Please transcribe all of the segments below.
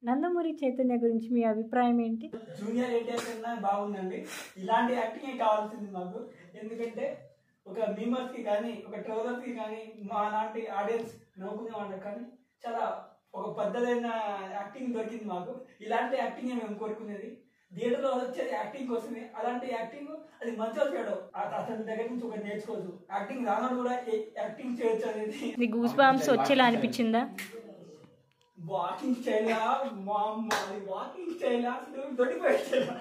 నందమూరి చైతన్య గురించి మీ అభిప్రాయం ఏంటి జూనియర్ ఎన్టీఆర్ కన్నా బాగుందండి ఇలాంటి యాక్టింగే కావాల్సింది మాకు ఎందుకంటే ఒక మీమర్స్ కి కానీ ఒక ట్రోలర్స్ కి కానీ మా లాంటి ఆడియన్స్ నవ్వుకునే వాళ్ళకి కానీ చాలా ఒక పద్ధతైన యాక్టింగ్ దొరికింది మాకు ఇలాంటి యాక్టింగ్ మేము కోరుకునేది థియేటర్లో వచ్చేది యాక్టింగ్ కోసమే అలాంటి యాక్టింగ్ అది మంచిగా చేయడం అతని దగ్గర నుంచి ఒకటి నేర్చుకోవచ్చు యాక్టింగ్ రానోడు కూడా యాక్టింగ్ చేయొచ్చు అనేది మీ గూస్ బాంబ్స్ వచ్చేలా అనిపించిందా వాకింగ్ స్టైలా మా అమ్మ అది వాకింగ్ స్టైలా అసలు దొడిపోయే స్టైలా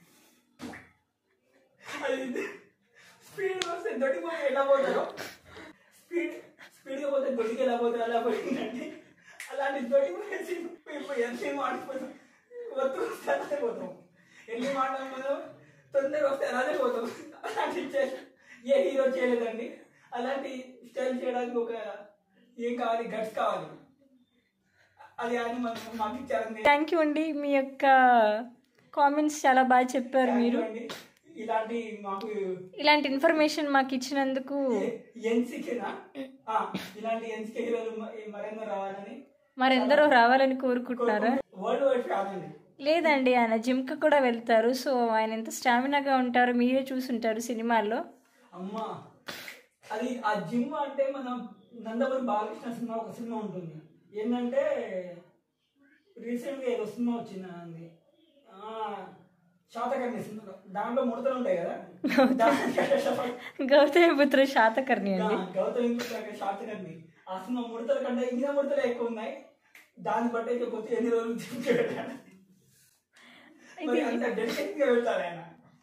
అది స్పీడ్ వస్తే దొడిపోయి ఎలా పోతారో స్పీడ్ స్పీడ్గా పోతే దొడికి ఎలా పోతారు అలా పోయిందండి అలాంటి దొడిపోయేసి ఇప్పుడు ఎన్ని మాడిపోతాం వద్దు వస్తే అలానే పోతాం ఎన్ని మాటలు మనం తొందరగా వస్తే అలానే పోతాం అలాంటి స్టైల్ ఏ హీరో చేయలేదండి అలాంటి స్టైల్ చేయడానికి ఒక ఏం కావాలి గట్స్ కావాలి అది అని మనకు మాకు ఇచ్చారండి థ్యాంక్ యూ అండి మీ యొక్క కామెంట్స్ చాలా బాగా చెప్పారు మీరు అండి. ఇలాంటి మాకు ఇలాంటి ఇన్ఫర్మేషన్ మాకు ఇచ్చినందుకు ఎన్సికేనా ఇలాంటి ఎన్సికే హీరోలు మ- మరెన్నో రావాలని మరెందరో రావాలని కోరుకుంటున్నారా వరల్డ్ వైడ్ కాదండి లేదండి ఆయన జిమ్కి కూడా వెళ్తారు సో ఆయన ఎంత స్టామినాగా ఉంటారో మీరే చూసుంటారు సినిమాల్లో అమ్మా అది ఆ జిమ్ అంటే మన నందమూరి బాలకృష్ణ సినిమా ఒక సినిమా ఉంటుంది ఏంటంటే రీసెంట్గా ఏదో సినిమా వచ్చింది అంది శాతకర్ణి సినిమా దాంట్లో ముడతలు ఉంటాయి కదా దాని- గౌతమిపుత్ర శాతకర్ణి అండి గా- గౌతమి పుత్ర శాతకర్ణి ఆ సినిమా ముడతల కంటే ఇంకా ముడతలే ఎక్కువ ఉన్నాయి దాన్ని బట్టి చెప్పొచ్చు ఎన్ని రోజులు జిమ్ చేయడం మరి అంత డెడికేషన్ గా వెళ్తారు ఆయన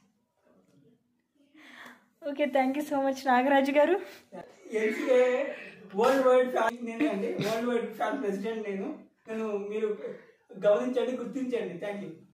okay thank you so much Nagaraju garu NCA world wide fan నేనే అండి వరల్డ్ వైడ్ ఫ్యాన్ ప్రెసిడెంట్ నేను నేను మీరు గమనించండి గుర్తించండి థ్యాంక్ యూ